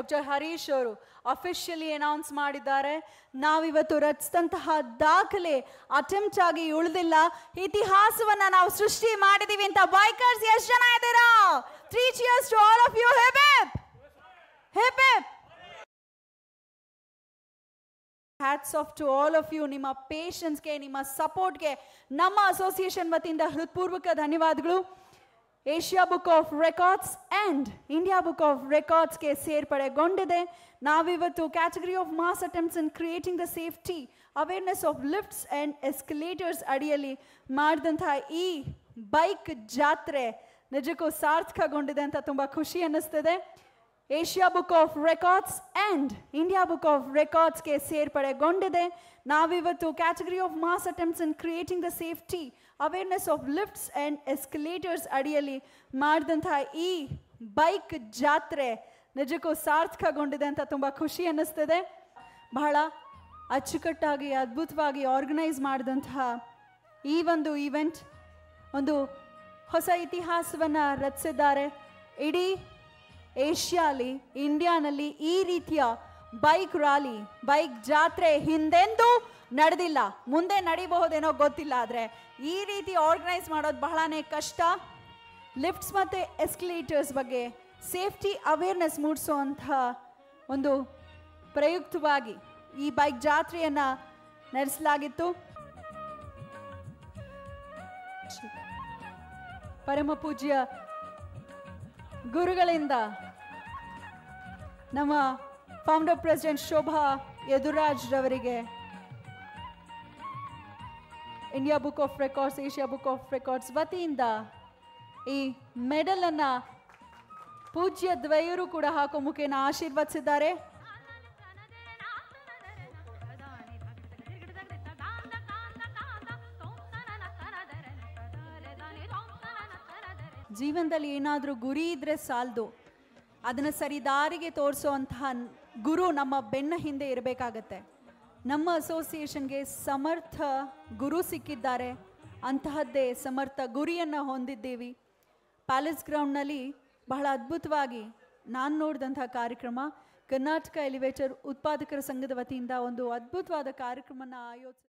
doctor Harish ಅವರು officially announce ಮಾಡಿದ್ದಾರೆ ನಾವಿವತ್ತು ರಚಿಸಿದಂತಹ ದಾಖಲೆ ಅಟೆಂಪ್ಟ್ ಆಗಿ ಉಳಿದಿಲ್ಲ ಇತಿಹಾಸವನ್ನ ನಾವು ಸೃಷ್ಟಿ ಮಾಡಿದೀವಿ ಅಂತ ಬೈಕರ್ಸ್ ಎಷ್ಟು ಜನ ಇದ್ದೀರಾ three cheers to all of you hip hip hip hats off to all of you ನಿಮ್ಮ ಪೇಷನ್ಸ್ಗೆ ನಿಮ್ಮ ಸಪೋರ್ಟ್ಗೆ ನಮ್ಮ ಅಸೋಸಿಯೇಷನ್ ವತಿಯಿಂದ ಹೃತ್ಪೂರ್ವಕ ಧನ್ಯವಾದಗಳು Asia book of records and India book of ರೆಕಾರ್ಡ್ಸ್ಗೆ ಸೇರ್ಪಡೆಗೊಂಡಿದೆ ನಾವಿವತ್ತು category of mass attempts in creating the safety awareness of lifts and escalators ಅಡಿಯಲ್ಲಿ ಮಾಡಿದಂತಹ ಈ ಬೈಕ್ ಜಾತ್ರೆ ನಿಜಕ್ಕೂ ಸಾರ್ಥಕಗೊಂಡಿದೆ ಅಂತ ತುಂಬ ಖುಷಿ ಅನ್ನಿಸ್ತಿದೆ Asia book of records and India book of ರೆಕಾರ್ಡ್ಸ್ಗೆ ಸೇರ್ಪಡೆಗೊಂಡಿದೆ ನಾವಿವತ್ತು category of mass attempts in creating the safety awareness of lifts and escalators ಅಡಿಯಲ್ಲಿ ಮಾಡಿದಂತಹ ಈ ಬೈಕ್ ಜಾತ್ರೆ ನಿಜಕ್ಕೂ ಸಾರ್ಥಕಗೊಂಡಿದೆ ಅಂತ ತುಂಬ ಖುಷಿ ಅನ್ನಿಸ್ತಿದೆ ಬಹಳ ಅಚ್ಚುಕಟ್ಟಾಗಿ ಅದ್ಭುತವಾಗಿ ಆರ್ಗನೈಸ್ ಮಾಡಿದಂತಹ ಈ ಒಂದು ಈವೆಂಟ್ ಒಂದು ಹೊಸ ಇತಿಹಾಸವನ್ನು ರಚಿಸಿದ್ದಾರೆ ಇಡೀ ಏಷ್ಯಾಲಿ ಇಂಡಿಯಾನಲ್ಲಿ ಈ ರೀತಿಯ ಬೈಕ್ ರ್ಯಾಲಿ ಬೈಕ್ ಜಾತ್ರೆ ಹಿಂದೆಂದೂ ನಡೆದಿಲ್ಲ ಮುಂದೆ ನಡಿಬಹುದೇನೋ ಗೊತ್ತಿಲ್ಲ ಆದರೆ ಈ ರೀತಿ ಆರ್ಗನೈಸ್ ಮಾಡೋದು ಬಹಳನೇ ಕಷ್ಟ ಲಿಫ್ಟ್ಸ್ ಮತ್ತು ಎಸ್ಕಲೇಟರ್ಸ್ ಬಗ್ಗೆ ಸೇಫ್ಟಿ ಅವೇರ್ನೆಸ್ ಮೂಡಿಸುವಂಥ ಒಂದು ಪ್ರಯುಕ್ತವಾಗಿ ಈ ಬೈಕ್ ಜಾತ್ರೆಯನ್ನು ನಡೆಸಲಾಗಿತ್ತು ಪರಮ ಪೂಜ್ಯ ಗುರುಗಳಿಂದ ನಮ್ಮ ಫೌಂಡರ್ ಪ್ರೆಸಿಡೆಂಟ್ ಶೋಭಾ ಯದುರಾಜ್ ರವರಿಗೆ India book of records Asia book of records ವತಿಯಿಂದ ಈ ಮೆಡಲ್ ಅನ್ನ ಪೂಜ್ಯ ದ್ವಯರು ಕೂಡ ಹಾಕೋ ಮುಖೇನ ಆಶೀರ್ವದಿಸಿದ್ದಾರೆ ಜೀವನದಲ್ಲಿ ಏನಾದರೂ ಗುರಿ ಇದ್ರೆ ಸಾಲದು ಅದನ್ನು ಸರಿ ದಾರಿಗೆ ತೋರಿಸುವಂತಹ ಗುರು ನಮ್ಮ ಬೆನ್ನ ಹಿಂದೆ ಇರಬೇಕಾಗತ್ತೆ ನಮ್ಮ ಅಸೋಸಿಯೇಷನ್ಗೆ ಸಮರ್ಥ ಗುರು ಸಿಕ್ಕಿದ್ದಾರೆ ಅಂತಹದ್ದೇ ಸಮರ್ಥ ಗುರಿಯನ್ನು ಹೊಂದಿದ್ದೀವಿ ಪ್ಯಾಲೇಸ್ ಗ್ರೌಂಡ್ನಲ್ಲಿ ಬಹಳ ಅದ್ಭುತವಾಗಿ ನಾನು ನೋಡಿದಂಥ ಕಾರ್ಯಕ್ರಮ ಕರ್ನಾಟಕ ಎಲಿವೇಟರ್ ಉತ್ಪಾದಕರ ಸಂಘದ ವತಿಯಿಂದ ಒಂದು ಅದ್ಭುತವಾದ ಕಾರ್ಯಕ್ರಮನ ಆಯೋಜಿಸಿ